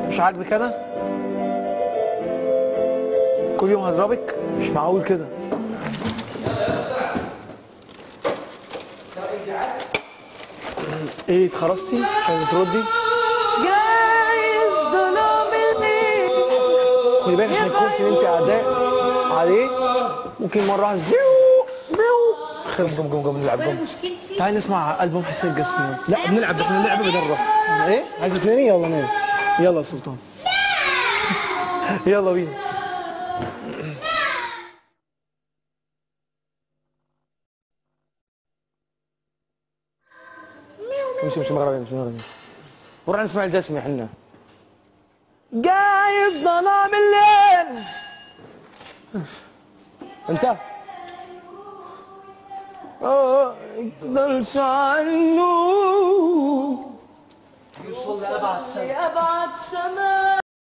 مش عاجبك انا كل يوم هضربك مش معقول كده ايه اتخرستي مش عايزه تردي جايز ظلام الليل خدي بالك عشان الكرسي اللي انت قاعداه عليه ممكن مره واحده زيو بيو خلص جم جم جم نلعب جم مشكلتي تعالي نسمع البوم حسين الجسمي لا، بنلعب، احنا نلعب بدل نروح ايه عايزه تنامي يلا نام يلا يا سلطان يلا بينا مش مش مغربي مش مغربي ورا نسمع الجسمي احنا جايز ظلام الليل انت اه يقدرش عنه يوصل لأبعد سما